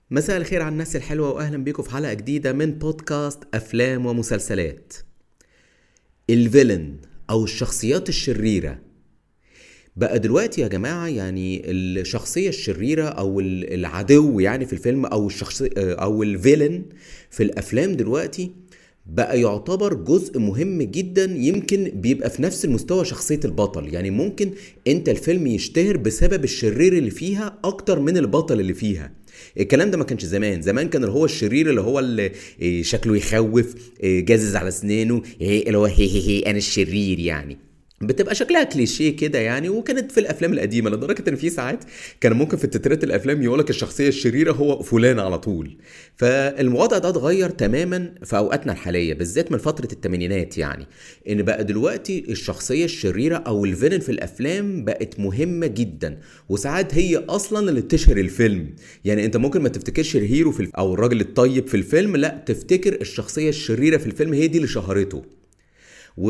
مساء الخير على الناس الحلوة وأهلا بيكم في حلقة جديدة من بودكاست أفلام ومسلسلات الفيلن أو الشخصيات الشريرة بقى دلوقتي يا جماعة يعني الشخصية الشريرة أو العدو يعني في الفيلم أو الشخصية أو الفيلن في الأفلام دلوقتي بقى يعتبر جزء مهم جدا يمكن بيبقى في نفس المستوى شخصية البطل يعني ممكن انت الفيلم يشتهر بسبب الشرير اللي فيها اكتر من البطل اللي فيها الكلام ده ما كانش زمان زمان كان اللي هو الشرير اللي هو اللي شكله يخوف جازز على اسنانه اللي هو هي هي هي انا الشرير يعني بتبقى شكلها كليشيه كده يعني وكانت في الافلام القديمه لدرجه ان في ساعات كان ممكن في التترات الافلام يقول لك الشخصيه الشريره هو فلان على طول فالوضع ده اتغير تماما في اوقاتنا الحاليه بالذات من فتره الثمانينات يعني ان بقى دلوقتي الشخصيه الشريره او الفيلن في الافلام بقت مهمه جدا وساعات هي اصلا اللي بتشهر الفيلم يعني انت ممكن ما تفتكرش الهيرو في او الراجل الطيب في الفيلم لا تفتكر الشخصيه الشريره في الفيلم هي دي اللي شهرته و...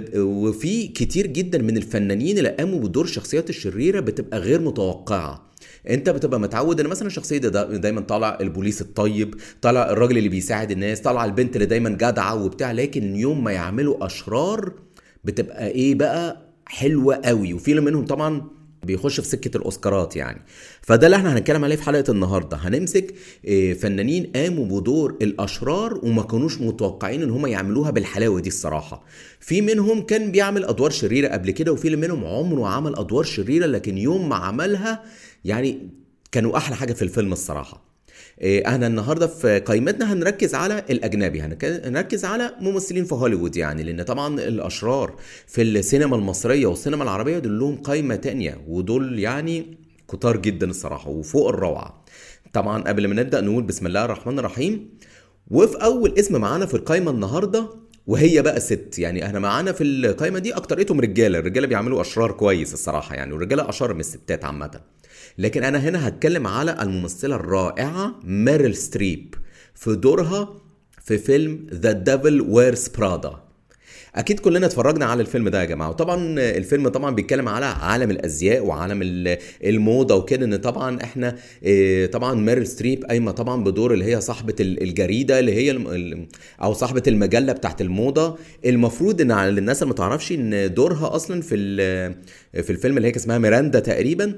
وفي كتير جدا من الفنانين اللي قاموا بدور الشخصيات الشريره بتبقى غير متوقعه انت بتبقى متعود ان مثلا الشخصيه ده دايما طالع البوليس الطيب طالع الراجل اللي بيساعد الناس طالع البنت اللي دايما جدعه وبتاع لكن يوم ما يعملوا اشرار بتبقى ايه بقى حلوه قوي وفي منهم طبعا بيخش في سكه الاوسكارات يعني فده اللي احنا هنتكلم عليه في حلقه النهارده هنمسك فنانين قاموا بدور الاشرار وما كانوش متوقعين ان هم يعملوها بالحلاوه دي الصراحه في منهم كان بيعمل ادوار شريره قبل كده وفي منهم عمره عمل ادوار شريره لكن يوم ما عملها يعني كانوا احلى حاجه في الفيلم الصراحه احنا النهارده في قائمتنا هنركز على الاجنبي هنركز على ممثلين في هوليوود يعني لان طبعا الاشرار في السينما المصريه والسينما العربيه دول لهم قائمه تانية ودول يعني كتار جدا الصراحه وفوق الروعه طبعا قبل ما نبدا نقول بسم الله الرحمن الرحيم وفي اول اسم معانا في القائمه النهارده وهي بقى ست يعني احنا معانا في القائمه دي اكتريتهم رجاله الرجاله بيعملوا اشرار كويس الصراحه يعني والرجاله اشر من الستات عامه لكن انا هنا هتكلم على الممثله الرائعه ميريل ستريب في دورها في فيلم ذا ديفل ويرز برادا اكيد كلنا اتفرجنا على الفيلم ده يا جماعه وطبعا الفيلم طبعا بيتكلم على عالم الازياء وعالم الموضه وكده ان طبعا احنا طبعا ميريل ستريب قايمه طبعا بدور اللي هي صاحبه الجريده اللي هي او صاحبه المجله بتاعت الموضه المفروض ان على الناس اللي ما تعرفش ان دورها اصلا في في الفيلم اللي هي اسمها ميراندا تقريبا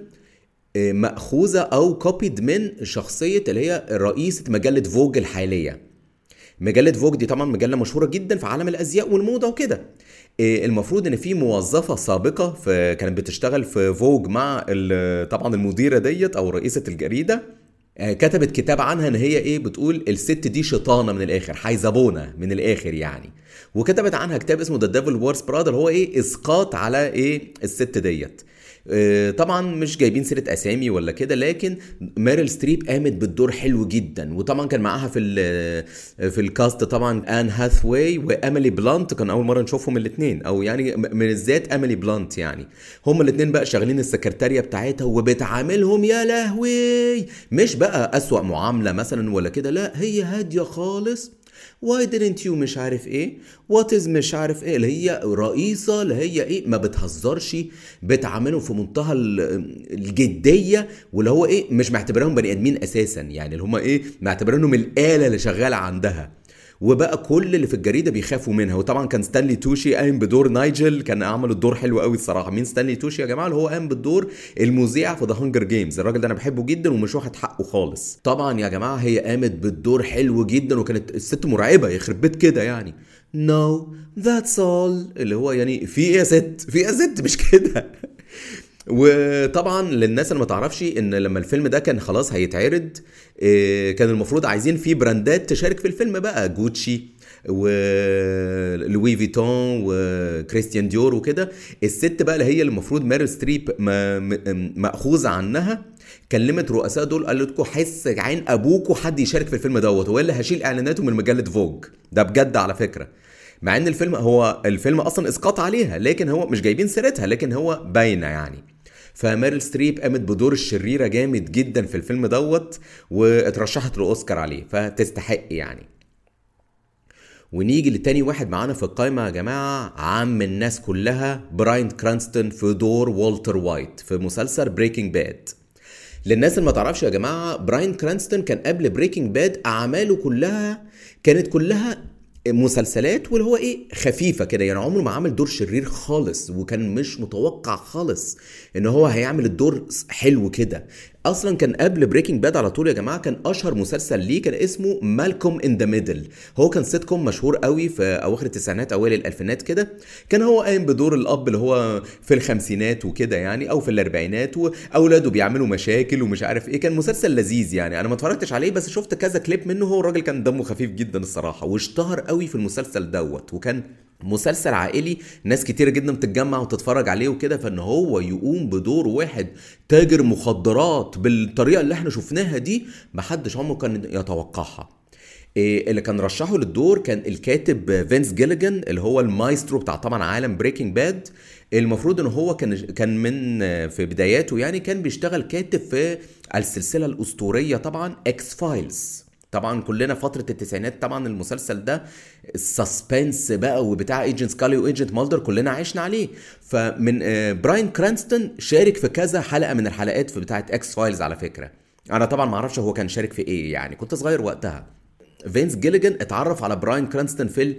مأخوذة أو كوبيد من شخصية اللي هي رئيسة مجلة فوج الحالية مجلة فوج دي طبعا مجلة مشهورة جدا في عالم الأزياء والموضة وكده المفروض ان في موظفه سابقه في كانت بتشتغل في فوج مع طبعا المديره ديت او رئيسه الجريده كتبت كتاب عنها ان هي ايه بتقول الست دي شيطانه من الاخر حيزبونه من الاخر يعني وكتبت عنها كتاب اسمه ذا ديفل وورز برادر هو ايه اسقاط على ايه الست ديت طبعا مش جايبين سيره اسامي ولا كده لكن ميريل ستريب قامت بالدور حلو جدا وطبعا كان معاها في في الكاست طبعا ان هاثواي واميلي بلانت كان اول مره نشوفهم الاثنين او يعني من الذات اميلي بلانت يعني هما الاثنين بقى شغالين السكرتاريه بتاعتها وبتعاملهم يا لهوي مش بقى اسوا معامله مثلا ولا كده لا هي هاديه خالص واي didn't you مش عارف ايه وات از مش عارف ايه اللي هي رئيسه اللي هي ايه ما بتهزرش بتعاملهم في منتهى الجديه واللي هو ايه مش معتبرهم بني ادمين اساسا يعني اللي هم ايه معتبرينهم الاله اللي شغاله عندها وبقى كل اللي في الجريده بيخافوا منها وطبعا كان ستانلي توشي قايم بدور نايجل كان عمل الدور حلو قوي الصراحه مين ستانلي توشي يا جماعه اللي هو قام بالدور المذيع في ذا هانجر جيمز الراجل ده انا بحبه جدا ومش واخد حقه خالص طبعا يا جماعه هي قامت بالدور حلو جدا وكانت الست مرعبه يخرب بيت كده يعني نو ذاتس اول اللي هو يعني في ايه يا ست في ايه يا ست مش كده وطبعا للناس اللي ما تعرفش ان لما الفيلم ده كان خلاص هيتعرض كان المفروض عايزين في براندات تشارك في الفيلم بقى جوتشي ولوي فيتون وكريستيان ديور وكده الست بقى اللي هي المفروض ميريل ستريب ماخوذه عنها كلمت رؤساء دول قالت لكم حس عين ابوكوا حد يشارك في الفيلم دوت هو اللي هشيل اعلاناته من مجله فوج ده بجد على فكره مع ان الفيلم هو الفيلم اصلا اسقاط عليها لكن هو مش جايبين سيرتها لكن هو باينه يعني فميريل ستريب قامت بدور الشريره جامد جدا في الفيلم دوت واترشحت لاوسكار عليه فتستحق يعني ونيجي لتاني واحد معانا في القائمة يا جماعة عم الناس كلها براين كرانستون في دور والتر وايت في مسلسل بريكنج باد للناس اللي ما تعرفش يا جماعه براين كرانستون كان قبل بريكنج باد اعماله كلها كانت كلها مسلسلات واللي هو ايه خفيفه كده يعني عمره ما عمل دور شرير خالص وكان مش متوقع خالص ان هو هيعمل الدور حلو كده اصلا كان قبل بريكنج باد على طول يا جماعه كان اشهر مسلسل ليه كان اسمه مالكوم ان ذا ميدل هو كان سيت كوم مشهور قوي في اواخر التسعينات اوائل الالفينات كده كان هو قايم بدور الاب اللي هو في الخمسينات وكده يعني او في الاربعينات واولاده بيعملوا مشاكل ومش عارف ايه كان مسلسل لذيذ يعني انا ما اتفرجتش عليه بس شفت كذا كليب منه هو الراجل كان دمه خفيف جدا الصراحه واشتهر قوي في المسلسل دوت وكان مسلسل عائلي ناس كتير جدا بتتجمع وتتفرج عليه وكده فان هو يقوم بدور واحد تاجر مخدرات بالطريقه اللي احنا شفناها دي محدش عمره كان يتوقعها إيه اللي كان رشحه للدور كان الكاتب فينس جيليجان اللي هو المايسترو بتاع طبعا عالم بريكنج باد المفروض ان هو كان كان من في بداياته يعني كان بيشتغل كاتب في السلسله الاسطوريه طبعا اكس فايلز طبعا كلنا فترة التسعينات طبعا المسلسل ده السسبنس بقى وبتاع ايجنت سكالي وايجنت مالدر كلنا عشنا عليه فمن براين كرانستون شارك في كذا حلقة من الحلقات في بتاعة اكس فايلز على فكرة انا طبعا ما اعرفش هو كان شارك في ايه يعني كنت صغير وقتها فينس جيليجان اتعرف على براين كرانستون في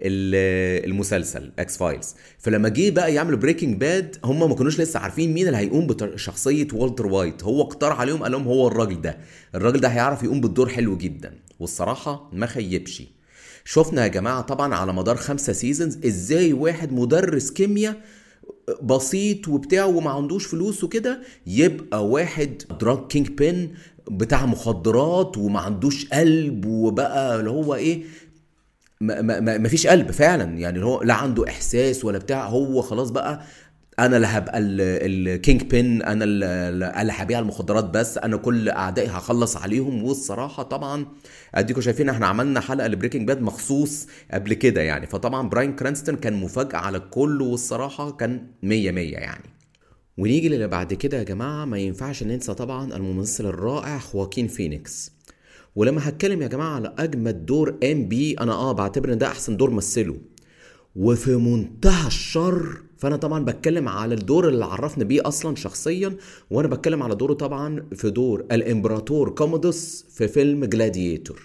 المسلسل اكس فايلز فلما جه بقى يعمل بريكنج باد هم ما كانوش لسه عارفين مين اللي هيقوم بشخصيه والتر وايت هو اقترح عليهم قال لهم هو الراجل ده الراجل ده هيعرف يقوم بالدور حلو جدا والصراحه ما خيبش شفنا يا جماعه طبعا على مدار خمسة سيزونز ازاي واحد مدرس كيمياء بسيط وبتاع وما عندوش فلوس وكده يبقى واحد دراج كينج بين بتاع مخدرات وما عندوش قلب وبقى اللي هو ايه ما, ما, ما فيش قلب فعلا يعني اللي هو لا عنده احساس ولا بتاع هو خلاص بقى انا اللي هبقى الكينج بين انا اللي هبيع المخدرات بس انا كل اعدائي هخلص عليهم والصراحه طبعا اديكم شايفين احنا عملنا حلقه لبريكنج باد مخصوص قبل كده يعني فطبعا براين كرانستون كان مفاجاه على الكل والصراحه كان 100 100 يعني ونيجي للي بعد كده يا جماعه ما ينفعش ننسى طبعا الممثل الرائع خواكين فينيكس ولما هتكلم يا جماعه على اجمد دور ام بي انا اه بعتبر ان ده احسن دور مثله وفي منتهى الشر فانا طبعا بتكلم على الدور اللي عرفنا بيه اصلا شخصيا وانا بتكلم على دوره طبعا في دور الامبراطور كومودوس في فيلم جلاديتور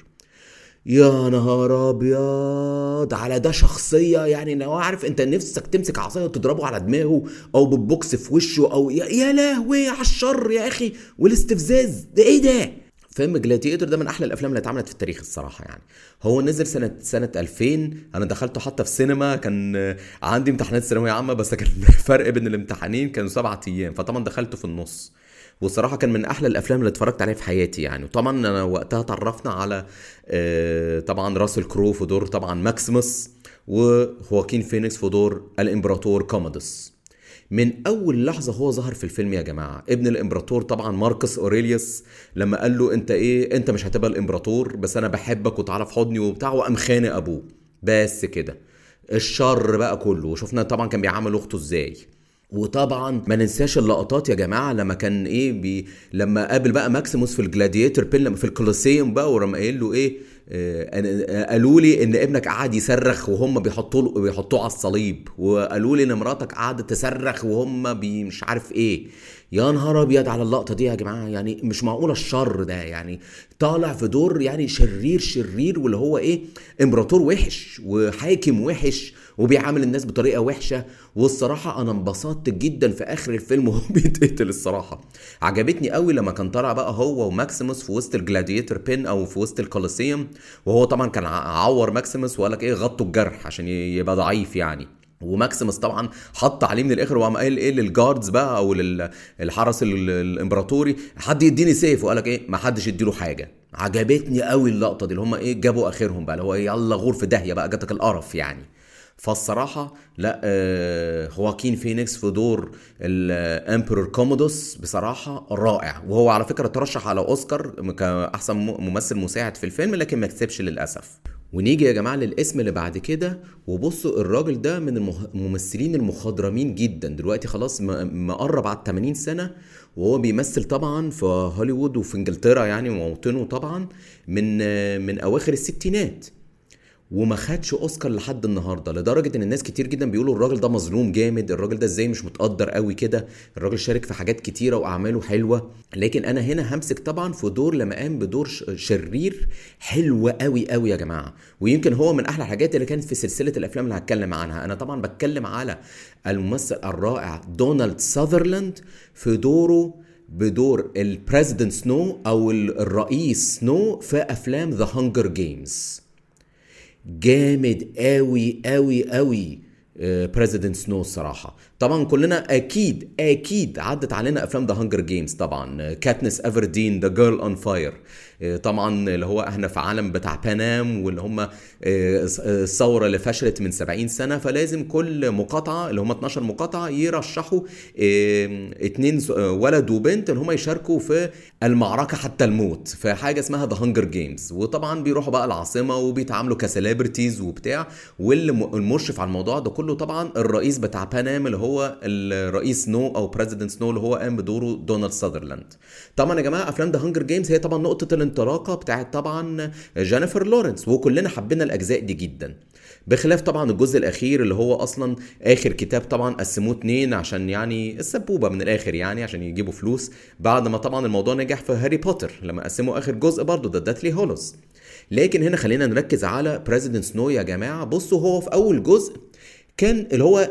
يا نهار ابيض على ده شخصيه يعني لو عارف انت نفسك تمسك عصايه وتضربه على دماغه او بالبوكس في وشه او يا, يا لهوي على الشر يا اخي والاستفزاز ده ايه ده فيلم جلاديتور ده من احلى الافلام اللي اتعملت في التاريخ الصراحه يعني هو نزل سنه سنه 2000 انا دخلته حتى في سينما كان عندي امتحانات ثانويه عامه بس كان الفرق بين الامتحانين كانوا سبعة ايام فطبعا دخلته في النص والصراحه كان من احلى الافلام اللي اتفرجت عليها في حياتي يعني وطبعا انا وقتها اتعرفنا على طبعا راسل كرو في دور طبعا ماكسيموس وخواكين فينيكس في دور الامبراطور كومودوس من اول لحظه هو ظهر في الفيلم يا جماعه ابن الامبراطور طبعا ماركس اوريليوس لما قال له انت ايه انت مش هتبقى الامبراطور بس انا بحبك وتعالى في حضني وبتاع وقام خانق ابوه بس كده الشر بقى كله وشفنا طبعا كان بيعامل اخته ازاي وطبعا ما ننساش اللقطات يا جماعه لما كان ايه بي لما قابل بقى ماكسيموس في الجلاديتور بين لما في الكولوسيوم بقى ورم قايل له ايه آه قالوا لي ان ابنك قعد يصرخ وهم بيحطوا له بيحطوه على الصليب وقالوا لي ان مراتك قعدت تصرخ وهم بي مش عارف ايه يا نهار ابيض على اللقطه دي يا جماعه يعني مش معقوله الشر ده يعني طالع في دور يعني شرير شرير واللي هو ايه امبراطور وحش وحاكم وحش وبيعامل الناس بطريقه وحشه والصراحه انا انبسطت جدا في اخر الفيلم وهو بيتقتل الصراحه عجبتني قوي لما كان طالع بقى هو وماكسيموس في وسط الجلاديتور بين او في وسط الكولوسيوم وهو طبعا كان عور ماكسيموس وقال لك ايه غطوا الجرح عشان يبقى ضعيف يعني وماكسيموس طبعا حط عليه من الاخر وقام قال ايه للجاردز بقى او للحرس الامبراطوري حد يديني سيف وقال لك ايه ما حدش يديله حاجه عجبتني قوي اللقطه دي اللي هم ايه جابوا اخرهم بقى اللي هو ايه يلا غور في داهيه بقى جاتك القرف يعني فالصراحة لا آه خواكين فينيكس في دور الامبرور كومودوس بصراحة رائع وهو على فكرة ترشح على اوسكار كأحسن ممثل مساعد في الفيلم لكن ما كسبش للأسف ونيجي يا جماعة للاسم اللي بعد كده وبصوا الراجل ده من الممثلين المخضرمين جدا دلوقتي خلاص مقرب على 80 سنة وهو بيمثل طبعا في هوليوود وفي انجلترا يعني موطنه طبعا من من اواخر الستينات وما خدش اوسكار لحد النهارده لدرجه ان الناس كتير جدا بيقولوا الراجل ده مظلوم جامد الراجل ده ازاي مش متقدر قوي كده الراجل شارك في حاجات كتيره واعماله حلوه لكن انا هنا همسك طبعا في دور لما قام بدور ش- شرير حلو قوي قوي يا جماعه ويمكن هو من احلى الحاجات اللي كانت في سلسله الافلام اللي هتكلم عنها انا طبعا بتكلم على الممثل الرائع دونالد ساذرلاند في دوره بدور البريزيدنت سنو او ال- الرئيس سنو في افلام ذا هانجر جيمز جامد قوي قوي قوي بريزيدنت سنو الصراحة طبعا كلنا أكيد أكيد عدت علينا أفلام ذا هانجر جيمز طبعا كاتنس أفردين ذا جيرل أون فاير طبعا اللي هو احنا في عالم بتاع بانام واللي هم آه، الثورة اللي فشلت من 70 سنة فلازم كل مقاطعة اللي هم 12 مقاطعة يرشحوا آه، اتنين ز- آه، ولد وبنت اللي هم يشاركوا في المعركة حتى الموت في حاجة اسمها ذا هانجر جيمز وطبعا بيروحوا بقى العاصمة وبيتعاملوا كسليبرتيز وبتاع والمشرف على الموضوع ده كله طبعا الرئيس بتاع بانام اللي هو الرئيس سنو او بريزيدنت سنو اللي هو قام بدوره دونالد ساذرلاند طبعا يا جماعه افلام ذا هانجر جيمز هي طبعا نقطه الانطلاقه بتاعت طبعا جينيفر لورنس وكلنا حبينا الاجزاء دي جدا بخلاف طبعا الجزء الاخير اللي هو اصلا اخر كتاب طبعا قسموه اتنين عشان يعني السبوبه من الاخر يعني عشان يجيبوا فلوس بعد ما طبعا الموضوع نجح في هاري بوتر لما قسموا اخر جزء برضه ده داتلي هولوز لكن هنا خلينا نركز على بريزيدنت سنو يا جماعه بصوا هو في اول جزء كان اللي هو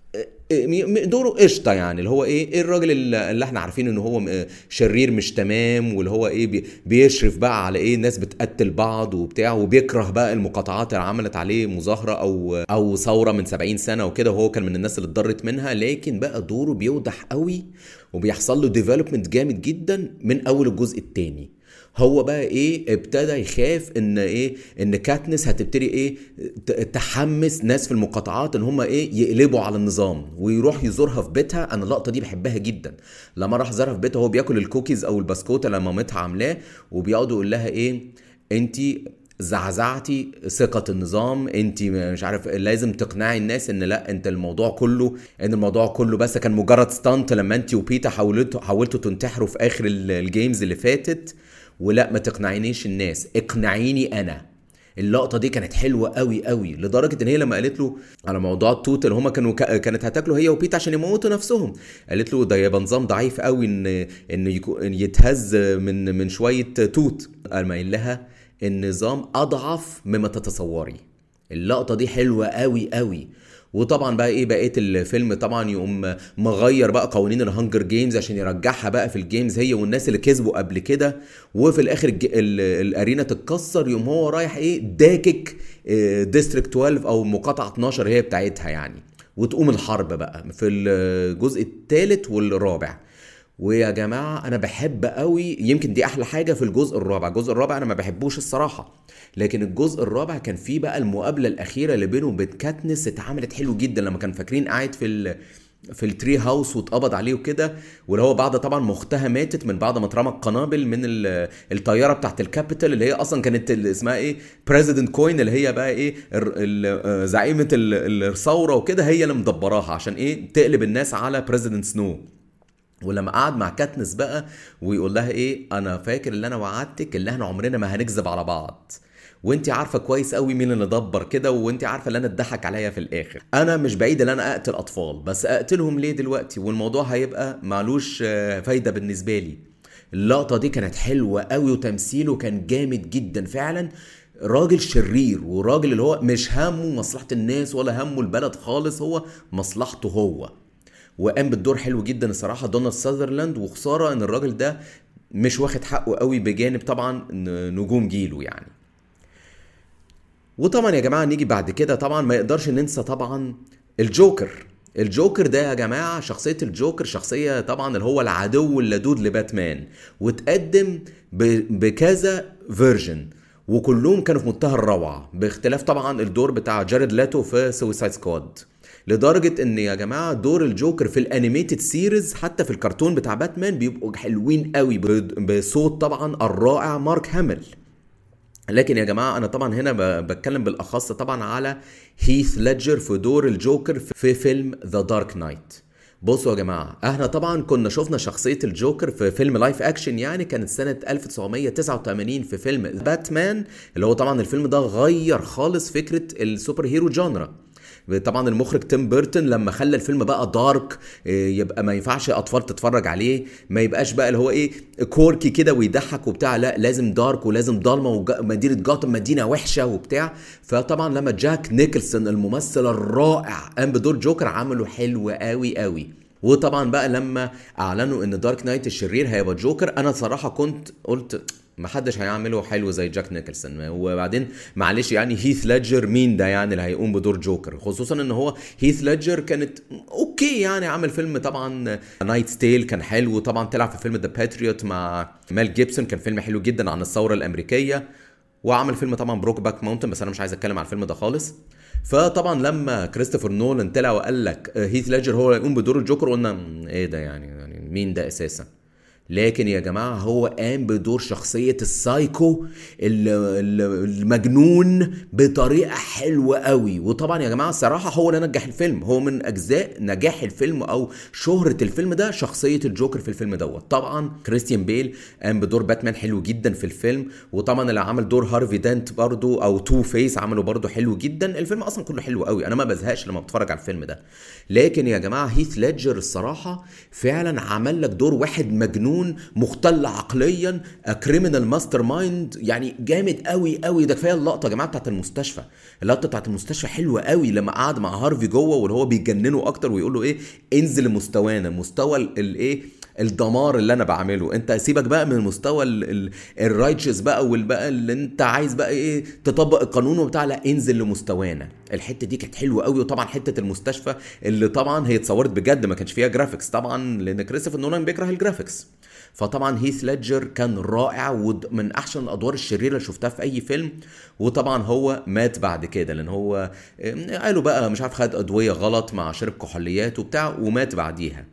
م- م- دوره قشطه يعني اللي هو ايه إيه الراجل اللي اللي احنا عارفين ان هو م- شرير مش تمام واللي هو ايه بي- بيشرف بقى على ايه الناس بتقتل بعض وبتاع وبيكره بقى المقاطعات اللي عملت عليه مظاهره او او ثوره من 70 سنه وكده وهو كان من الناس اللي اتضرت منها لكن بقى دوره بيوضح قوي وبيحصل له ديفلوبمنت جامد جدا من اول الجزء الثاني هو بقى ايه ابتدى يخاف ان ايه ان كاتنس هتبتدي ايه ت- تحمس ناس في المقاطعات ان هم ايه يقلبوا على النظام ويروح يزورها في بيتها انا اللقطه دي بحبها جدا لما راح زارها في بيتها هو بياكل الكوكيز او البسكوت اللي مامتها عاملاه وبيقعد يقول لها ايه انت زعزعتي ثقة النظام انت مش عارف لازم تقنعي الناس ان لا انت الموضوع كله ان الموضوع كله بس كان مجرد ستانت لما انت وبيتا حاولتوا حاولتوا تنتحروا في اخر ال- الجيمز اللي فاتت ولا ما تقنعينيش الناس اقنعيني انا اللقطه دي كانت حلوه قوي قوي لدرجه ان هي لما قالت له على موضوع التوت اللي هما كانوا ك... كانت هتاكله هي وبيت عشان يموتوا نفسهم قالت له ده يبقى نظام ضعيف قوي ان ان يكو... إن يتهز من من شويه توت قام قايل لها النظام اضعف مما تتصوري اللقطه دي حلوه قوي قوي وطبعا بقى ايه بقيه الفيلم طبعا يقوم مغير بقى قوانين الهانجر جيمز عشان يرجعها بقى في الجيمز هي والناس اللي كسبوا قبل كده وفي الاخر الج... ال... الارينا تتكسر يقوم هو رايح ايه داكك ديستريكت 12 او مقاطعه 12 هي بتاعتها يعني وتقوم الحرب بقى في الجزء الثالث والرابع ويا جماعه انا بحب قوي يمكن دي احلى حاجه في الجزء الرابع الجزء الرابع انا ما بحبوش الصراحه لكن الجزء الرابع كان فيه بقى المقابله الاخيره اللي بينه وبين كاتنس اتعملت حلو جدا لما كان فاكرين قاعد في ال في التري هاوس واتقبض عليه وكده واللي هو بعد طبعا ما اختها ماتت من بعد ما اترمى القنابل من ال- الطياره بتاعت الكابيتال اللي هي اصلا كانت اللي اسمها ايه بريزيدنت كوين اللي هي بقى ايه ال- ال- زعيمه ال- الثوره وكده هي اللي مدبراها عشان ايه تقلب الناس على بريزيدنت سنو ولما قعد مع كاتنس بقى ويقول لها ايه انا فاكر اللي انا وعدتك اللي احنا عمرنا ما هنكذب على بعض وانت عارفه كويس قوي مين اللي دبر كده وانت عارفه اللي انا اتضحك عليا في الاخر انا مش بعيد ان انا اقتل اطفال بس اقتلهم ليه دلوقتي والموضوع هيبقى معلوش آه، فايده بالنسبه لي اللقطه دي كانت حلوه قوي وتمثيله كان جامد جدا فعلا راجل شرير وراجل اللي هو مش همه مصلحه الناس ولا همه البلد خالص هو مصلحته هو وقام بالدور حلو جدا الصراحه دونالد ساذرلاند وخساره ان الراجل ده مش واخد حقه قوي بجانب طبعا ن- نجوم جيله يعني وطبعا يا جماعه نيجي بعد كده طبعا ما يقدرش ننسى طبعا الجوكر الجوكر ده يا جماعه شخصيه الجوكر شخصيه طبعا اللي هو العدو اللدود لباتمان وتقدم ب- بكذا فيرجن وكلهم كانوا في منتهى الروعه باختلاف طبعا الدور بتاع جاريد لاتو في سويسايد سكواد لدرجه ان يا جماعه دور الجوكر في الانيميتد سيريز حتى في الكرتون بتاع باتمان بيبقوا حلوين قوي ب- بصوت طبعا الرائع مارك هامل لكن يا جماعه انا طبعا هنا ب- بتكلم بالاخص طبعا على هيث ليدجر في دور الجوكر في فيلم ذا دارك نايت بصوا يا جماعة احنا طبعا كنا شفنا شخصية الجوكر في فيلم لايف اكشن يعني كانت سنة 1989 في فيلم باتمان اللي هو طبعا الفيلم ده غير خالص فكرة السوبر هيرو جانرا طبعا المخرج تيم بيرتون لما خلى الفيلم بقى دارك إيه، يبقى ما ينفعش اطفال تتفرج عليه ما يبقاش بقى اللي هو ايه كوركي كده ويضحك وبتاع لا لازم دارك ولازم ضلمه ومدينه جاثم مدينه وحشه وبتاع فطبعا لما جاك نيكلسون الممثل الرائع قام بدور جوكر عمله حلو قوي قوي وطبعا بقى لما اعلنوا ان دارك نايت الشرير هيبقى جوكر انا صراحه كنت قلت ما حدش هيعمله حلو زي جاك نيكلسون وبعدين معلش يعني هيث ليدجر مين ده يعني اللي هيقوم بدور جوكر خصوصا ان هو هيث ليدجر كانت اوكي يعني عمل فيلم طبعا نايت ستيل كان حلو طبعا طلع في فيلم ذا باتريوت مع مال جيبسون كان فيلم حلو جدا عن الثوره الامريكيه وعمل فيلم طبعا بروك باك ماونتن بس انا مش عايز اتكلم على الفيلم ده خالص فطبعا لما كريستوفر نولان طلع وقال لك هيث ليدجر هو يقوم بدور الجوكر قلنا ايه ده يعني يعني مين ده اساسا لكن يا جماعة هو قام بدور شخصية السايكو المجنون بطريقة حلوة قوي وطبعا يا جماعة الصراحة هو اللي نجح الفيلم هو من أجزاء نجاح الفيلم أو شهرة الفيلم ده شخصية الجوكر في الفيلم دوت طبعا كريستيان بيل قام بدور باتمان حلو جدا في الفيلم وطبعا اللي عمل دور هارفي دانت برضو أو تو فيس عمله برضو حلو جدا الفيلم أصلا كله حلو قوي أنا ما بزهقش لما بتفرج على الفيلم ده لكن يا جماعة هيث ليدجر الصراحة فعلا عمل لك دور واحد مجنون مجنون مختل عقليا كريمنال ماستر مايند يعني جامد قوي قوي ده كفايه اللقطه يا جماعه بتاعت المستشفى اللقطه بتاعت المستشفى حلوه قوي لما قعد مع هارفي جوه واللي هو بيجننه اكتر ويقول له ايه انزل لمستوانا مستوى الايه الدمار اللي انا بعمله انت سيبك بقى من المستوى الرايتشس بقى والبقى اللي انت عايز بقى ايه تطبق القانون وبتاع لا انزل لمستوانا الحته دي كانت حلوه قوي وطبعا حته المستشفى اللي طبعا هي اتصورت بجد ما كانش فيها جرافيكس طبعا لان كريستوفر نولان بيكره الجرافيكس فطبعا هيث ليدجر كان رائع ومن احسن الادوار الشريره اللي شفتها في اي فيلم وطبعا هو مات بعد كده لان هو قالوا بقى مش عارف خد ادويه غلط مع شرب كحوليات وبتاع ومات بعديها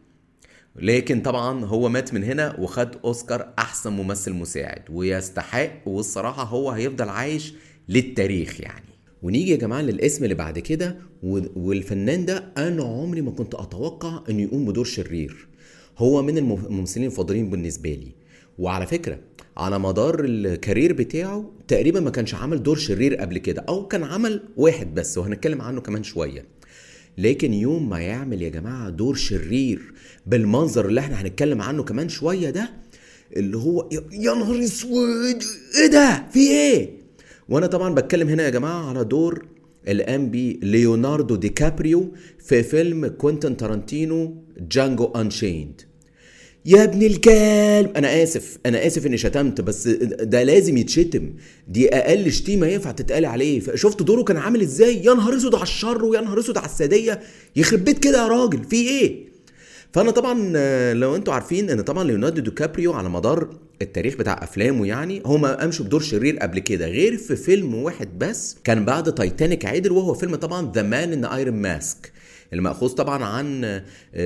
لكن طبعا هو مات من هنا وخد اوسكار احسن ممثل مساعد ويستحق والصراحه هو هيفضل عايش للتاريخ يعني ونيجي يا جماعه للاسم اللي بعد كده والفنان ده انا عمري ما كنت اتوقع انه يقوم بدور شرير هو من الممثلين المفضلين بالنسبه لي وعلى فكره على مدار الكارير بتاعه تقريبا ما كانش عمل دور شرير قبل كده او كان عمل واحد بس وهنتكلم عنه كمان شويه لكن يوم ما يعمل يا جماعه دور شرير بالمنظر اللي احنا هنتكلم عنه كمان شويه ده اللي هو يا نهار اسود ايه ده في ايه وانا طبعا بتكلم هنا يا جماعه على دور الان بي ليوناردو دي كابريو في فيلم كوينتن تارانتينو جانجو انشيند يا ابن الكلب انا اسف انا اسف اني شتمت بس ده لازم يتشتم دي اقل شتيمه ينفع تتقال عليه شفت دوره كان عامل ازاي يا نهار اسود على الشر ويا نهار اسود على الساديه يخرب بيت كده يا راجل في ايه فانا طبعا لو انتوا عارفين ان طبعا ليوناردو دي كابريو على مدار التاريخ بتاع افلامه يعني هو ما قامش بدور شرير قبل كده غير في فيلم واحد بس كان بعد تايتانيك عادل وهو فيلم طبعا ذا مان ان ايرون ماسك المأخوذ طبعا عن آه،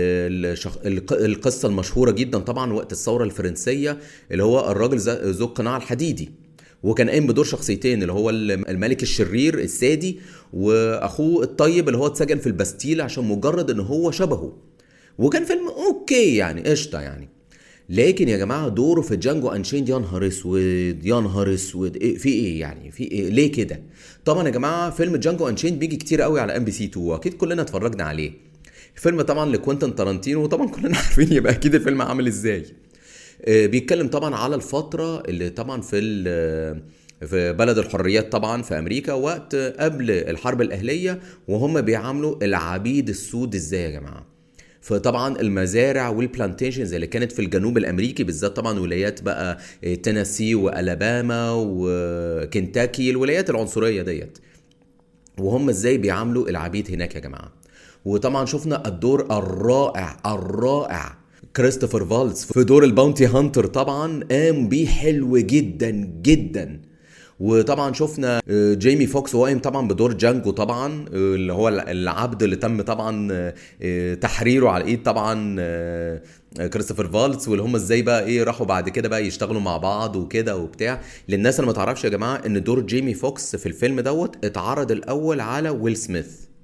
القصة المشهورة جدا طبعا وقت الثورة الفرنسية اللي هو الراجل ذو القناع الحديدي وكان قايم بدور شخصيتين اللي هو الملك الشرير السادي واخوه الطيب اللي هو اتسجن في البستيل عشان مجرد ان هو شبهه وكان فيلم اوكي يعني قشطه يعني لكن يا جماعه دوره في جانجو انشيند يا نهار اسود يا نهار اسود إيه في ايه يعني في ايه ليه كده طبعا يا جماعه فيلم جانجو انشيند بيجي كتير قوي على ام بي سي 2 واكيد كلنا اتفرجنا عليه فيلم طبعا لكوينتن تارانتينو وطبعا كلنا عارفين يبقى اكيد الفيلم عامل ازاي آه، بيتكلم طبعا على الفتره اللي طبعا في في بلد الحريات طبعا في امريكا وقت قبل الحرب الاهليه وهم بيعاملوا العبيد السود ازاي يا جماعه فطبعا المزارع والبلانتيشنز اللي كانت في الجنوب الامريكي بالذات طبعا ولايات بقى تينيسي والاباما وكنتاكي الولايات العنصريه ديت وهم ازاي بيعاملوا العبيد هناك يا جماعه وطبعا شفنا الدور الرائع الرائع كريستوفر فالز في دور الباونتي هانتر طبعا قام بيه حلو جدا جدا وطبعا شفنا آه، جيمي فوكس وهو قايم طبعا بدور جانجو طبعا آه، اللي هو العبد اللي تم طبعا آه، تحريره على ايد طبعا كريستوفر فالتس واللي هم ازاي بقى ايه راحوا بعد كده بقى يشتغلوا مع بعض وكده وبتاع للناس اللي ما تعرفش يا جماعه ان دور جيمي فوكس في الفيلم دوت اتعرض الاول على ويل سميث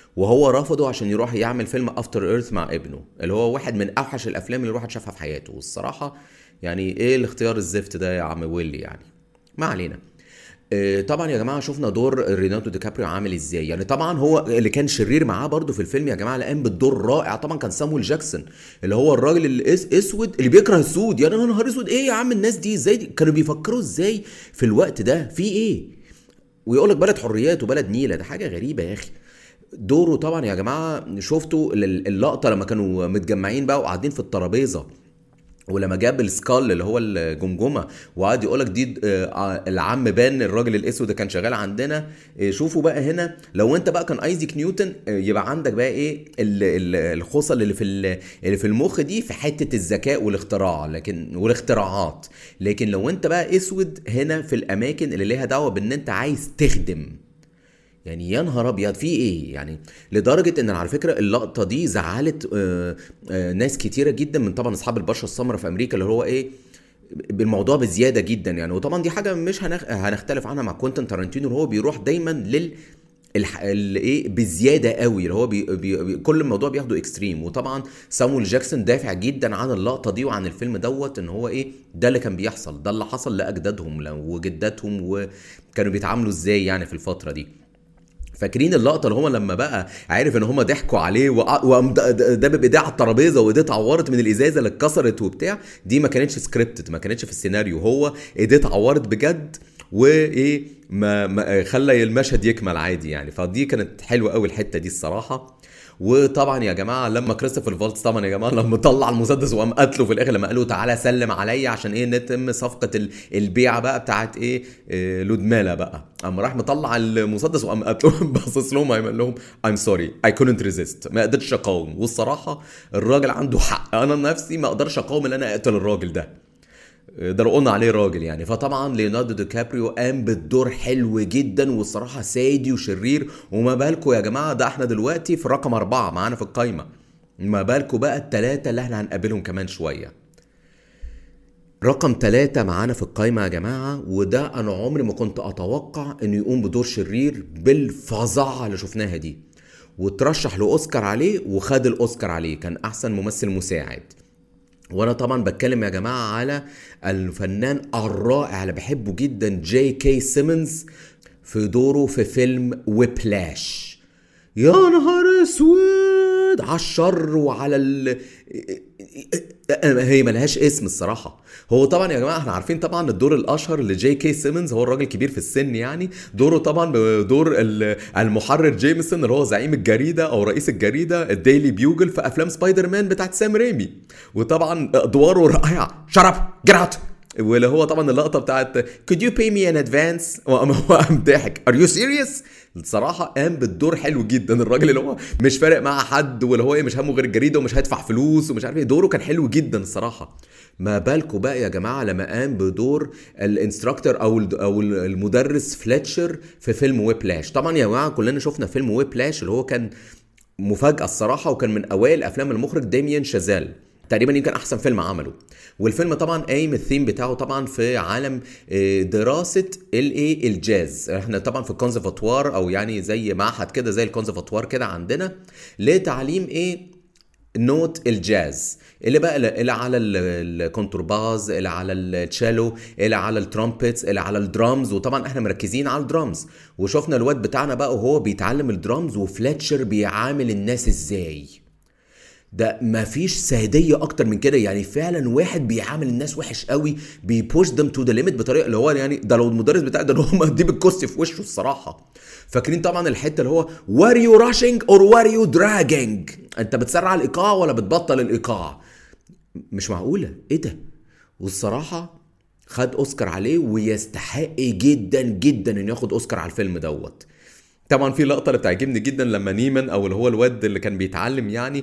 وهو رفضه عشان يروح يعمل فيلم افتر ايرث مع ابنه اللي هو واحد من اوحش الافلام اللي الواحد شافها في حياته والصراحه يعني ايه الاختيار الزفت ده يا عم ويلي يعني ما علينا آه، طبعا يا جماعه شفنا دور رينالدو دي كابريو عامل ازاي يعني طبعا هو اللي كان شرير معاه برضو في الفيلم يا جماعه اللي قام بالدور رائع طبعا كان سامويل جاكسون اللي هو الراجل اللي اس اسود اللي بيكره السود يعني يا نهار اسود ايه يا عم الناس دي ازاي دي؟ كانوا بيفكروا ازاي في الوقت ده في ايه ويقول لك بلد حريات وبلد نيله ده حاجه غريبه يا اخي دوره طبعا يا جماعه شفتوا اللقطه لما كانوا متجمعين بقى وقاعدين في الترابيزه ولما جاب السكال اللي هو الجمجمه وقعد يقول لك دي آه، العم بان الراجل الاسود ده كان شغال عندنا آه، شوفوا بقى هنا لو انت بقى كان ايزيك نيوتن آه، يبقى عندك بقى ايه الخصل اللي في اللي في المخ دي في حته الذكاء والاختراع لكن والاختراعات لكن لو انت بقى اسود هنا في الاماكن اللي ليها دعوه بان انت عايز تخدم يعني يا نهار ابيض في ايه يعني لدرجه ان على فكره اللقطه دي زعلت آه، آه، ناس كتيره جدا من طبعا اصحاب البشره السمراء في امريكا اللي هو ايه بالموضوع بزياده جدا يعني وطبعا دي حاجه مش هنخ... هنختلف عنها مع كوينتن تارانتينو اللي هو بيروح دايما لل الح... ايه بزياده قوي اللي هو بي... بي... كل الموضوع بياخده اكستريم وطبعا سامويل جاكسون دافع جدا عن اللقطه دي وعن الفيلم دوت ان هو ايه ده اللي كان بيحصل ده اللي حصل لاجدادهم وجداتهم وكانوا بيتعاملوا ازاي يعني في الفتره دي فاكرين اللقطه اللي هم لما بقى عارف ان هم ضحكوا عليه وقام دبب ايديه على الترابيزه وايديه اتعورت من الازازه اللي اتكسرت وبتاع دي ما كانتش سكريبتد ما كانتش في السيناريو هو ايديه اتعورت بجد وايه ما, ما خلى المشهد يكمل عادي يعني فدي كانت حلوه قوي الحته دي الصراحه وطبعا يا جماعه لما كريستوفر فولتس طبعا يا جماعه لما طلع المسدس وقام قتله في الاخر لما قال له تعالى سلم عليا عشان ايه نتم صفقه البيعه بقى بتاعت ايه, إيه لودمالا بقى قام راح مطلع المسدس وقام قتله باصص لهم قال لهم ايم سوري اي كونت ريزيست ما قدرتش اقاوم والصراحه الراجل عنده حق انا نفسي ما اقدرش اقاوم ان انا اقتل الراجل ده ده لو قلنا عليه راجل يعني فطبعا ليوناردو دي كابريو قام بالدور حلو جدا والصراحه سادي وشرير وما بالكم يا جماعه ده احنا دلوقتي في رقم أربعة معانا في القايمه ما بالكم بقى التلاتة اللي احنا هنقابلهم كمان شويه رقم ثلاثة معانا في القايمة يا جماعة وده أنا عمري ما كنت أتوقع إنه يقوم بدور شرير بالفظاعة اللي شفناها دي وترشح لأوسكار عليه وخد الأوسكار عليه كان أحسن ممثل مساعد وانا طبعا بتكلم يا جماعه على الفنان الرائع اللي بحبه جدا جي كي سيمنز في دوره في فيلم ويبلاش يا نهار اسود على الشر وعلى ال... هي ملهاش اسم الصراحه هو طبعا يا جماعه احنا عارفين طبعا الدور الاشهر لجي كي سيمنز هو الراجل الكبير في السن يعني دوره طبعا بدور المحرر جيمسون اللي هو زعيم الجريده او رئيس الجريده الديلي بيوجل في افلام سبايدر مان بتاعت سام ريمي وطبعا ادواره رائعه شرف جرات واللي هو طبعا اللقطه بتاعت could you pay me in advance وقام هو قام ضاحك are you serious الصراحه قام بالدور حلو جدا الراجل اللي هو مش فارق مع حد واللي هو إيه، مش همه غير الجريده ومش هيدفع فلوس ومش عارف ايه دوره كان حلو جدا الصراحه ما بالكم بقى يا جماعه لما قام بدور الانستراكتور او او المدرس فليتشر في فيلم ويبلاش طبعا يا جماعه كلنا شفنا فيلم ويبلاش اللي هو كان مفاجاه الصراحه وكان من اوائل افلام المخرج ديميان شازال تقريبا يمكن احسن فيلم عمله والفيلم طبعا قايم الثيم بتاعه طبعا في عالم آه، دراسه الايه الجاز احنا طبعا في الكونسرفاتوار او يعني زي معهد كده زي الكونسرفاتوار كده عندنا لتعليم ايه نوت الجاز اللي بقى اللي على الكونترباز اللي على التشيلو اللي على الترومبيتس اللي على الدرامز وطبعا احنا مركزين على الدرامز وشفنا الواد بتاعنا بقى وهو بيتعلم الدرامز وفلاتشر بيعامل الناس ازاي ده مفيش ساديه اكتر من كده يعني فعلا واحد بيعامل الناس وحش قوي بيبوش ذم تو ذا ليميت بطريقه اللي هو يعني ده لو المدرس بتاعي ده هو مديه بالكرسي في وشه الصراحه فاكرين طبعا الحته اللي هو وار يو راشنج اور وار يو دراجنج انت بتسرع الايقاع ولا بتبطل الايقاع مش معقوله ايه ده والصراحه خد اوسكار عليه ويستحق جدا جدا انه ياخد اوسكار على الفيلم دوت طبعا في لقطه اللي بتعجبني جدا لما نيمان او اللي هو الواد اللي كان بيتعلم يعني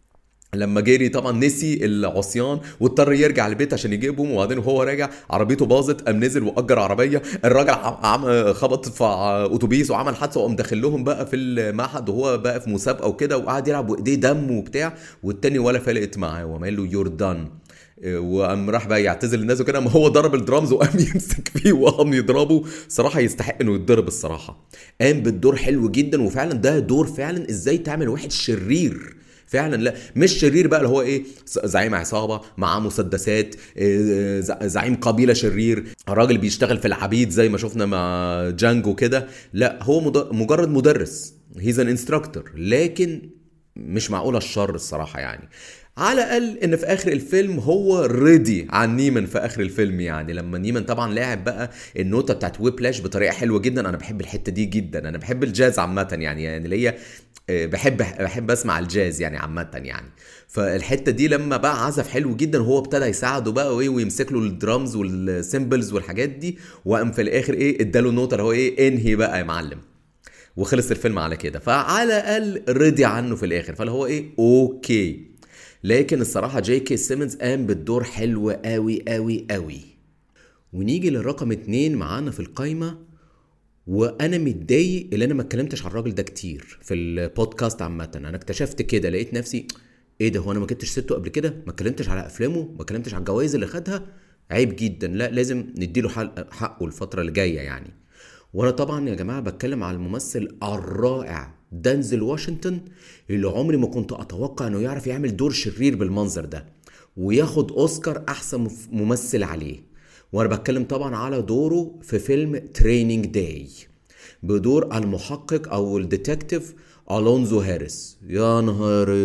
لما جيري طبعا نسي العصيان واضطر يرجع البيت عشان يجيبهم وبعدين وهو راجع عربيته باظت قام نزل واجر عربيه الراجل عم خبط في اتوبيس وعمل حادثه وقام داخل لهم بقى في المعهد وهو بقى في مسابقه وكده وقعد يلعب وايديه دم وبتاع والتاني ولا فلقت معاه وقام قال له يور دان وقام راح بقى يعتذر للناس وكده ما هو ضرب الدرامز وقام يمسك فيه وقام يضربه صراحه يستحق انه يتضرب الصراحه قام بالدور حلو جدا وفعلا ده دور فعلا ازاي تعمل واحد شرير فعلا لا مش شرير بقى اللي هو ايه زعيم عصابه معاه مسدسات إيه، زعيم قبيله شرير راجل بيشتغل في العبيد زي ما شفنا مع جانجو كده لا هو مجرد مدرس هيز ان انستراكتور لكن مش معقوله الشر الصراحه يعني على الاقل ان في اخر الفيلم هو رضي عن نيمان في اخر الفيلم يعني لما نيمان طبعا لاعب بقى النوتة بتاعت ويبلاش بطريقه حلوه جدا انا بحب الحته دي جدا انا بحب الجاز عامه يعني يعني ليا آه، بحب بحب اسمع الجاز يعني عامه يعني فالحته دي لما بقى عزف حلو جدا وهو ابتدى يساعده بقى وايه ويمسك له الدرامز والسيمبلز والحاجات دي وقام في الاخر ايه اداله نوتة اللي هو ايه انهي بقى يا معلم وخلص الفيلم على كده فعلى الاقل رضي عنه في الاخر فاللي هو ايه اوكي لكن الصراحه جي كي سيمنز قام بالدور حلو قوي قوي قوي ونيجي للرقم اتنين معانا في القايمه وانا متضايق اللي انا ما اتكلمتش على الراجل ده كتير في البودكاست عامه انا اكتشفت كده لقيت نفسي ايه ده هو انا ما كنتش سته قبل كده ما اتكلمتش على افلامه ما اتكلمتش على الجوائز اللي خدها عيب جدا لا لازم نديله حقه الفتره اللي جايه يعني وانا طبعا يا جماعه بتكلم على الممثل الرائع دانزل واشنطن اللي عمري ما كنت اتوقع انه يعرف يعمل دور شرير بالمنظر ده وياخد اوسكار احسن ممثل عليه وانا بتكلم طبعا على دوره في فيلم تريننج داي بدور المحقق او الديتكتيف الونزو هاريس يا نهار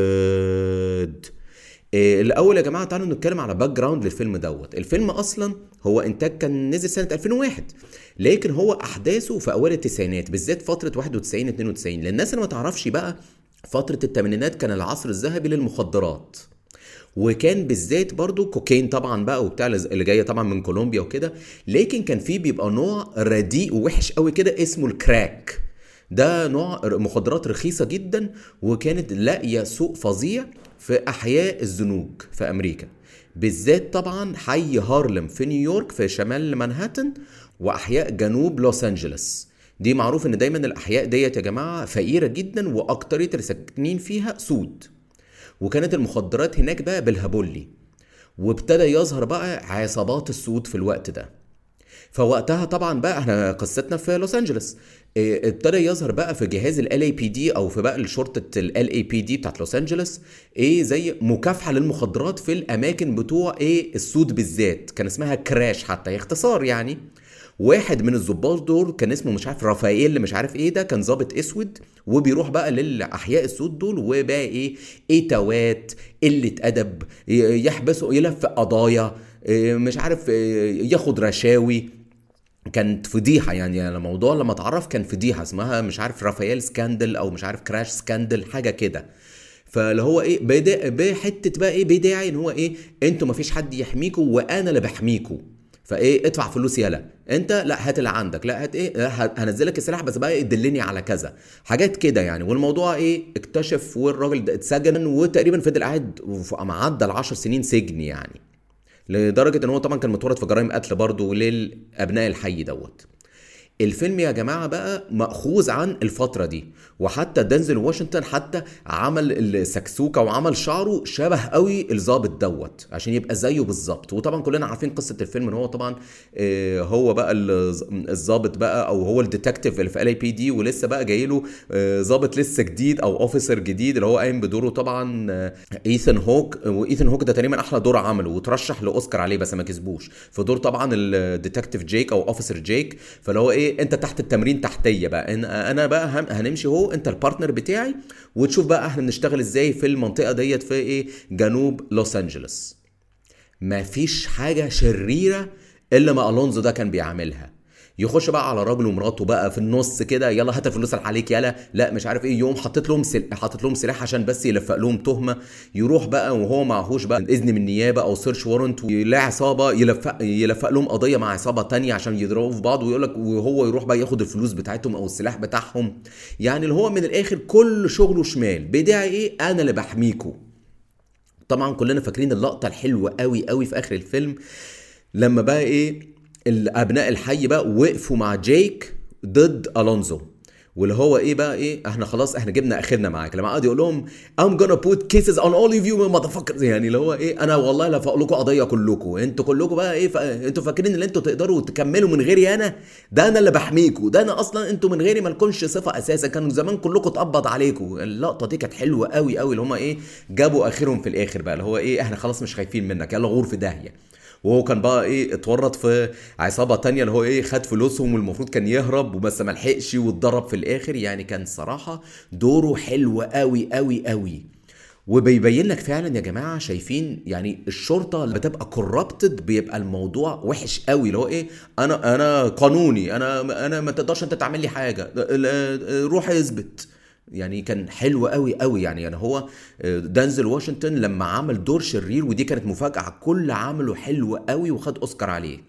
اسود إيه الاول يا جماعه تعالوا نتكلم على باك جراوند للفيلم دوت الفيلم اصلا هو انتاج كان نزل سنه 2001 لكن هو احداثه في اوائل التسعينات بالذات فتره 91 92 للناس اللي ما تعرفش بقى فتره الثمانينات كان العصر الذهبي للمخدرات وكان بالذات برضو كوكين طبعا بقى وبتاع اللي جايه طبعا من كولومبيا وكده لكن كان في بيبقى نوع رديء ووحش قوي كده اسمه الكراك ده نوع مخدرات رخيصه جدا وكانت لاقيه سوق فظيع في احياء الزنوج في امريكا بالذات طبعا حي هارلم في نيويورك في شمال مانهاتن واحياء جنوب لوس انجلوس دي معروف ان دايما الاحياء ديت يا جماعه فقيره جدا واكتريه اللي ساكنين فيها سود وكانت المخدرات هناك بقى بالهبولي وابتدى يظهر بقى عصابات السود في الوقت ده فوقتها طبعا بقى احنا قصتنا في لوس انجلوس إيه، ابتدى يظهر بقى في جهاز ال اي بي دي او في بقى شرطه ال اي بي دي بتاعت لوس انجلوس ايه زي مكافحه للمخدرات في الاماكن بتوع ايه السود بالذات كان اسمها كراش حتى اختصار يعني واحد من الظباط دول كان اسمه مش عارف رافائيل مش عارف ايه ده كان ظابط اسود وبيروح بقى للاحياء السود دول وبقى ايه اتوات قله ادب يحبسوا يلف قضايا إيه، مش عارف إيه، ياخد رشاوي كانت فضيحه يعني الموضوع لما اتعرف كان فضيحه اسمها مش عارف رافائيل سكاندل او مش عارف كراش سكاندل حاجه كده فاللي هو ايه بدا بحته بقى ايه بداعي ان هو ايه انتوا مفيش حد يحميكوا وانا اللي بحميكوا فايه ادفع فلوس يلا انت لا هات اللي عندك لا هات ايه هنزلك السلاح بس بقى ادلني على كذا حاجات كده يعني والموضوع ايه اكتشف والراجل ده اتسجن وتقريبا فضل قاعد معدى ال 10 سنين سجن يعني لدرجه ان هو طبعا كان متورط في جرائم قتل برضه للابناء الحي دوت الفيلم يا جماعه بقى ماخوذ عن الفتره دي وحتى دنزل واشنطن حتى عمل السكسوكه وعمل شعره شبه قوي الظابط دوت عشان يبقى زيه بالظبط وطبعا كلنا عارفين قصه الفيلم ان هو طبعا آه، هو بقى الظابط بقى او هو الديتكتيف اللي في ال اي بي دي ولسه بقى جاي له آه، ظابط لسه جديد او اوفيسر جديد اللي هو قايم بدوره طبعا ايثن هوك وايثن هوك ده تقريبا احلى دور عمله وترشح لاوسكار عليه بس ما كسبوش في دور طبعا الديتكتيف جيك او اوفيسر جيك فاللي هو ايه انت تحت التمرين تحتيه بقى إن انا بقى هنمشي هو انت البارتنر بتاعي وتشوف بقى احنا بنشتغل ازاي في المنطقه ديت في ايه جنوب لوس انجلوس مفيش حاجه شريره الا ما الونزو ده كان بيعملها يخش بقى على راجل ومراته بقى في النص كده يلا هات الفلوس اللي عليك يلا لا مش عارف ايه يوم حطيت لهم سل... حاطط لهم سلاح عشان بس يلفق لهم تهمه يروح بقى وهو معهوش بقى اذن من النيابه او سيرش وارنت ويلاقي عصابه يلفق يلفق لهم قضيه مع عصابه تانية عشان يضربوا في بعض ويقول لك وهو يروح بقى ياخد الفلوس بتاعتهم او السلاح بتاعهم يعني اللي هو من الاخر كل شغله شمال بداعي ايه انا اللي بحميكوا طبعا كلنا فاكرين اللقطه الحلوه قوي قوي في اخر الفيلم لما بقى ايه الابناء الحي بقى وقفوا مع جيك ضد الونزو واللي هو ايه بقى ايه احنا خلاص احنا جبنا اخرنا معاك لما قعد يقول لهم I'm gonna put cases on all of you motherfuckers يعني اللي هو ايه انا والله لا فوق لكم قضيه كلكم انتوا كلكم بقى ايه ف... انتوا فاكرين ان انتوا تقدروا تكملوا من غيري انا ده انا اللي بحميكوا ده انا اصلا انتوا من غيري مالكمش صفه اساسا كانوا زمان كلكم اتقبض عليكم اللقطه دي كانت حلوه قوي قوي اللي هم ايه جابوا اخرهم في الاخر بقى اللي هو ايه احنا خلاص مش خايفين منك يلا غور في داهيه وهو كان بقى ايه اتورط في عصابه تانية اللي هو ايه خد فلوسهم والمفروض كان يهرب وبس ما لحقش واتضرب في الاخر يعني كان صراحه دوره حلو قوي قوي قوي وبيبين لك فعلا يا جماعه شايفين يعني الشرطه اللي بتبقى كوربتد بيبقى الموضوع وحش قوي اللي هو ايه انا انا قانوني انا انا ما تقدرش انت تعمل لي حاجه روح اثبت يعني كان حلو قوي قوي يعني يعني هو دانزل واشنطن لما عمل دور شرير ودي كانت مفاجأة كل عمله حلو قوي وخد اوسكار عليه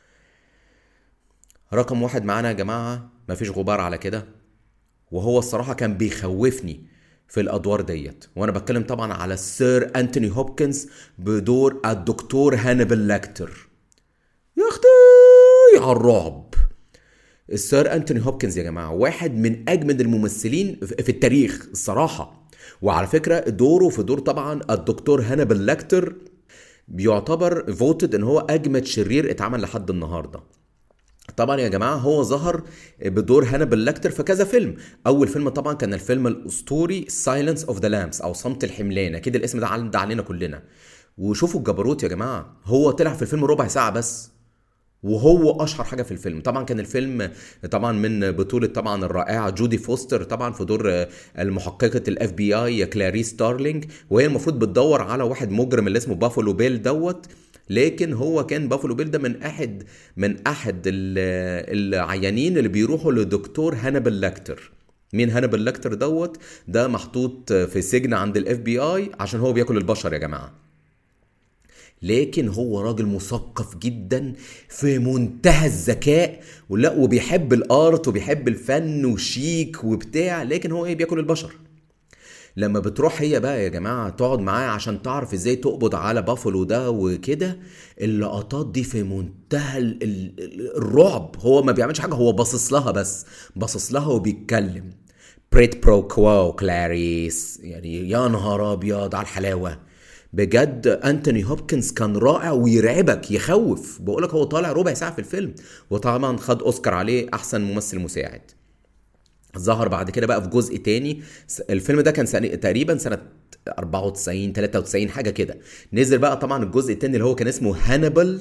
رقم واحد معانا يا جماعة مفيش غبار على كده وهو الصراحة كان بيخوفني في الادوار ديت وانا بتكلم طبعا على السير انتوني هوبكنز بدور الدكتور هانيبال لاكتر يا اختي على الرعب السير انتوني هوبكنز يا جماعه واحد من اجمد الممثلين في التاريخ الصراحه وعلى فكره دوره في دور طبعا الدكتور هانيبال لاكتر بيعتبر فوتد ان هو اجمد شرير اتعمل لحد النهارده طبعا يا جماعه هو ظهر بدور هانيبال لاكتر في كذا فيلم اول فيلم طبعا كان الفيلم الاسطوري سايلنس اوف ذا لامبس او صمت الحملان اكيد الاسم ده عدى علينا كلنا وشوفوا الجبروت يا جماعه هو طلع في الفيلم ربع ساعه بس وهو اشهر حاجه في الفيلم طبعا كان الفيلم طبعا من بطوله طبعا الرائعه جودي فوستر طبعا في دور المحققه الاف بي اي كلاريس ستارلينج وهي المفروض بتدور على واحد مجرم اللي اسمه بافلو بيل دوت لكن هو كان بافلو بيل ده من احد من احد العيانين اللي بيروحوا لدكتور هانبل لاكتر مين هانبل لاكتر دوت ده محطوط في سجن عند الاف بي اي عشان هو بياكل البشر يا جماعه لكن هو راجل مثقف جدا في منتهى الذكاء ولا وبيحب الارت وبيحب الفن وشيك وبتاع لكن هو ايه بياكل البشر لما بتروح هي بقى يا جماعه تقعد معاه عشان تعرف ازاي تقبض على بافلو ده وكده اللقطات دي في منتهى ال ال الرعب هو ما بيعملش حاجه هو باصص لها بس باصص لها وبيتكلم بريت برو كواو كلاريس يعني يا نهار ابيض على الحلاوه بجد انتوني هوبكنز كان رائع ويرعبك يخوف بقولك هو طالع ربع ساعه في الفيلم وطبعا خد اوسكار عليه احسن ممثل مساعد ظهر بعد كده بقى في جزء تاني الفيلم ده كان سنة تقريبا سنة 94 93 حاجة كده نزل بقى طبعا الجزء التاني اللي هو كان اسمه هانيبال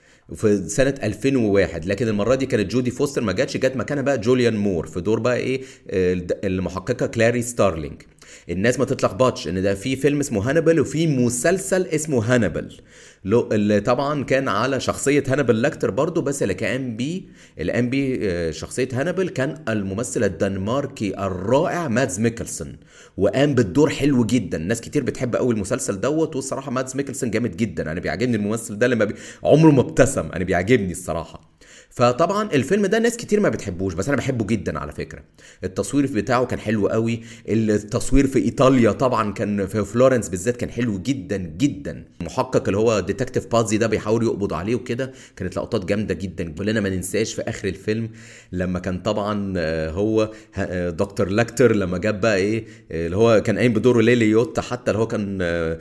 في سنة 2001 لكن المرة دي كانت جودي فوستر ما جاتش جت مكانها بقى جوليان مور في دور بقى ايه المحققة كلاري ستارلينج الناس ما تتلخبطش ان ده في فيلم اسمه هانيبال وفي مسلسل اسمه هانيبال اللي طبعا كان على شخصيه هانيبال لاكتر برضو بس اللي كان بي الان بي شخصيه هانيبال كان الممثل الدنماركي الرائع مادز ميكلسون وقام بالدور حلو جدا ناس كتير بتحب قوي المسلسل دوت والصراحه مادز ميكلسون جامد جدا انا بيعجبني الممثل ده لما بي... عمره ما ابتسم انا بيعجبني الصراحه فطبعا الفيلم ده ناس كتير ما بتحبوش بس انا بحبه جدا على فكره التصوير بتاعه كان حلو قوي التصوير في ايطاليا طبعا كان في فلورنس بالذات كان حلو جدا جدا المحقق اللي هو ديتكتيف بازي ده بيحاول يقبض عليه وكده كانت لقطات جامده جدا كلنا ما ننساش في اخر الفيلم لما كان طبعا هو دكتور لاكتر لما جاب بقى ايه اللي هو كان قايم بدوره ليلي يوتا حتى اللي هو كان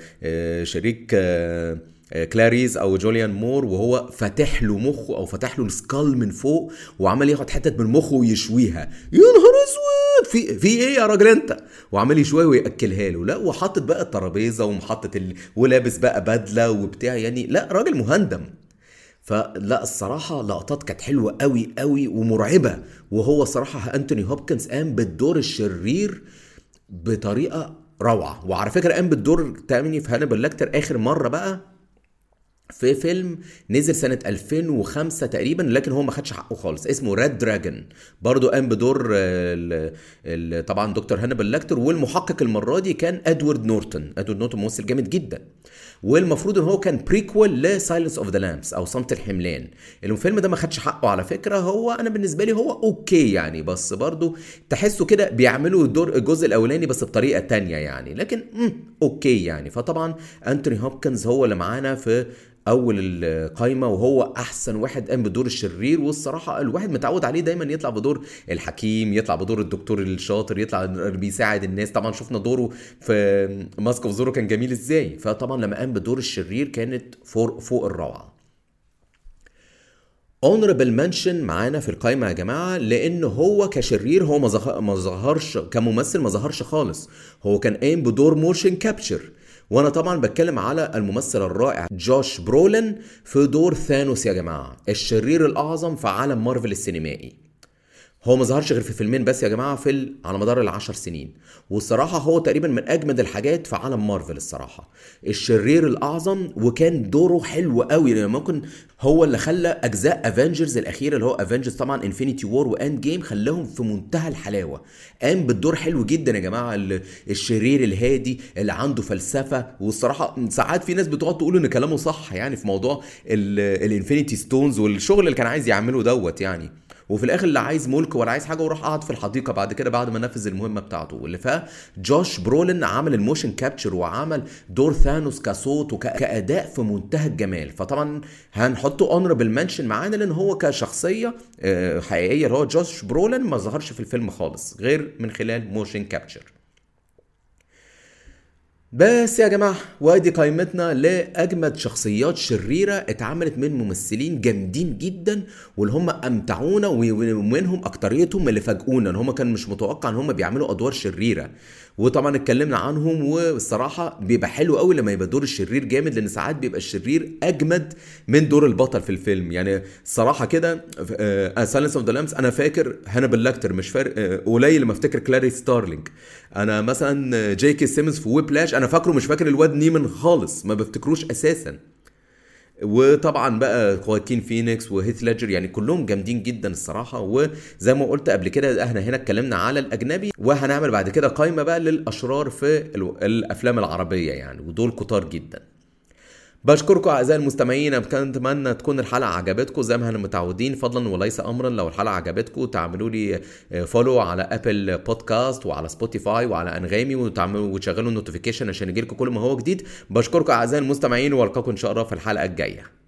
شريك كلاريز او جوليان مور وهو فاتح له مخه او فاتح له السكال من فوق وعمال ياخد حتت من مخه ويشويها يا نهار اسود في في ايه يا راجل انت وعمال يشويها وياكلها له لا وحاطط بقى الترابيزه ومحطط ال... ولابس بقى بدله وبتاع يعني لا راجل مهندم فلا الصراحة لقطات كانت حلوة قوي قوي ومرعبة وهو صراحة أنتوني هوبكنز قام بالدور الشرير بطريقة روعة وعلى فكرة قام بالدور تاني في هانيبال لاكتر آخر مرة بقى في فيلم نزل سنة 2005 تقريبا لكن هو ما خدش حقه خالص اسمه ريد دراجون برضه قام بدور ال ال طبعا دكتور هانيبال لاكتر والمحقق المرة دي كان ادوارد نورتون ادوارد نورتون ممثل جامد جدا والمفروض ان هو كان بريكوال لسايلنس اوف ذا لامبس او صمت الحملان الفيلم ده ما خدش حقه على فكره هو انا بالنسبه لي هو اوكي يعني بس برضو تحسه كده بيعملوا دور الجزء الاولاني بس بطريقه تانية يعني لكن مم اوكي يعني فطبعا انتوني هوبكنز هو اللي معانا في اول القايمه وهو احسن واحد قام بدور الشرير والصراحه الواحد متعود عليه دايما يطلع بدور الحكيم يطلع بدور الدكتور الشاطر يطلع بيساعد الناس طبعا شفنا دوره في ماسك اوف زورو كان جميل ازاي فطبعا لما قام بدور الشرير كانت فوق فوق الروعه اونربل منشن معانا في القايمه يا جماعه لان هو كشرير هو ما ظهرش كممثل ما ظهرش خالص هو كان قايم بدور موشن كابتشر وانا طبعا بتكلم على الممثل الرائع جوش برولن في دور ثانوس يا جماعه الشرير الاعظم في عالم مارفل السينمائي هو ما ظهرش غير في فيلمين بس يا جماعه في ال... على مدار العشر سنين والصراحه هو تقريبا من اجمد الحاجات في عالم مارفل الصراحه الشرير الاعظم وكان دوره حلو قوي يعني ممكن هو اللي خلى اجزاء افنجرز الاخيره اللي هو افنجرز طبعا انفينيتي وور واند جيم خلاهم في منتهى الحلاوه قام بالدور حلو جدا يا جماعه الشرير الهادي اللي عنده فلسفه والصراحه ساعات في ناس بتقعد تقول ان كلامه صح يعني في موضوع الانفينيتي ستونز والشغل اللي كان عايز يعمله دوت يعني وفي الاخر لا عايز ملك ولا عايز حاجه وراح قعد في الحديقه بعد كده بعد ما نفذ المهمه بتاعته واللي فا جوش برولن عمل الموشن كابتشر وعمل دور ثانوس كصوت وكاداء في منتهى الجمال فطبعا هنحطه اونربل منشن معانا لان هو كشخصيه آه، حقيقيه اللي هو جوش برولن ما ظهرش في الفيلم خالص غير من خلال موشن كابتشر بس يا جماعة وادي قائمتنا لأجمد شخصيات شريرة اتعملت من ممثلين جامدين جدا واللي هم أمتعونا ومنهم أكتريتهم اللي فاجئونا إن هم كان مش متوقع إن هم بيعملوا أدوار شريرة وطبعا اتكلمنا عنهم والصراحه بيبقى حلو قوي لما يبقى دور الشرير جامد لان ساعات بيبقى الشرير اجمد من دور البطل في الفيلم يعني الصراحه كده سايلنس اوف ذا لامس انا فاكر هانبل لاكتر مش فارق آه، قليل لما افتكر كلاري ستارلينج انا مثلا جيكي سيمنز في ويبلاش انا فاكره مش فاكر الواد نيمن خالص ما بفتكروش اساسا وطبعا بقى خواكين فينيكس وهيث ليدجر يعني كلهم جامدين جدا الصراحه وزي ما قلت قبل كده احنا هنا اتكلمنا على الاجنبي وهنعمل بعد كده قائمه بقى للاشرار في الافلام العربيه يعني ودول كتار جدا بشكركم اعزائي المستمعين اتمنى تكون الحلقه عجبتكم زي ما احنا متعودين فضلا وليس امرا لو الحلقه عجبتكم تعملوا لي فولو على ابل بودكاست وعلى سبوتيفاي وعلى انغامي وتعملوا وتشغلوا النوتيفيكيشن عشان يجيلكم كل ما هو جديد بشكركم اعزائي المستمعين والقاكم ان شاء الله في الحلقه الجايه